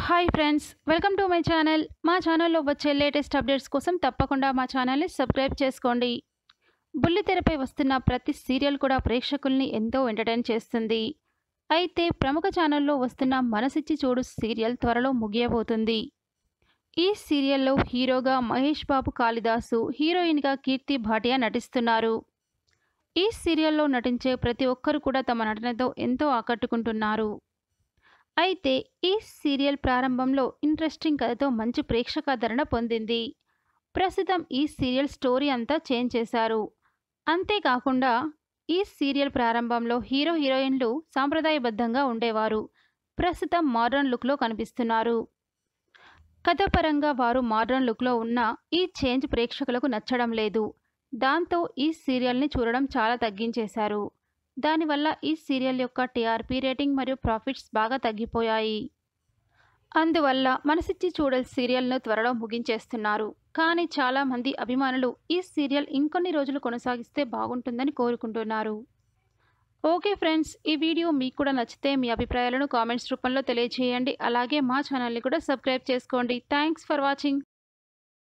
hi friends welcome to my channel మా ఛానల్లో వచ్చే లేటెస్ట్ అప్డేట్స్ కోసం తప్పకుండా మా ఛానల్ని సబ్స్క్రైబ్ చేసుకోండి బుల్లితెరపై వస్తున్న ప్రతి సీరియల్ కూడా ప్రేక్షకుల్ని ఎంతో ఎంటర్టైన్ చేస్తుంది అయితే ప్రముఖ ఛానల్లో వస్తున్న మనసిచ్చి చూడు సీరియల్ త్వరలో ముగియబోతుంది ఈ సీరియల్లో హీరోగా మహేష్ బాబు కాళిదాసు హీరోయిన్గా కీర్తి భాటియా నటిస్తున్నారు ఈ సీరియల్లో నటించే ప్రతి ఒక్కరు కూడా తమ నటనతో ఎంతో ఆకట్టుకుంటున్నారు అయితే ఈ సీరియల్ ప్రారంభంలో ఇంట్రెస్టింగ్ కథతో మంచి ప్రేక్షకాదరణ పొందింది ప్రస్తుతం ఈ సీరియల్ స్టోరీ అంతా చేంజ్ చేశారు అంతేకాకుండా ఈ సీరియల్ ప్రారంభంలో హీరో హీరోయిన్లు సాంప్రదాయబద్ధంగా ఉండేవారు ప్రస్తుతం మోడర్న్ లుక్లో కనిపిస్తున్నారు కథపరంగా వారు మోడర్న్ లుక్లో ఉన్న ఈ చేంజ్ ప్రేక్షకులకు నచ్చడం లేదు దాంతో ఈ సీరియల్ని చూడడం చాలా తగ్గించేశారు దానివల్ల ఈ సీరియల్ యొక్క టీఆర్పీ రేటింగ్ మరియు ప్రాఫిట్స్ బాగా తగ్గిపోయాయి అందువల్ల మనసిచ్చి చూడల్ సీరియల్ను త్వరలో ముగించేస్తున్నారు కానీ చాలామంది అభిమానులు ఈ సీరియల్ ఇంకొన్ని రోజులు కొనసాగిస్తే బాగుంటుందని కోరుకుంటున్నారు ఓకే ఫ్రెండ్స్ ఈ వీడియో మీకు కూడా నచ్చితే మీ అభిప్రాయాలను కామెంట్స్ రూపంలో తెలియజేయండి అలాగే మా ఛానల్ని కూడా సబ్స్క్రైబ్ చేసుకోండి థ్యాంక్స్ ఫర్ వాచింగ్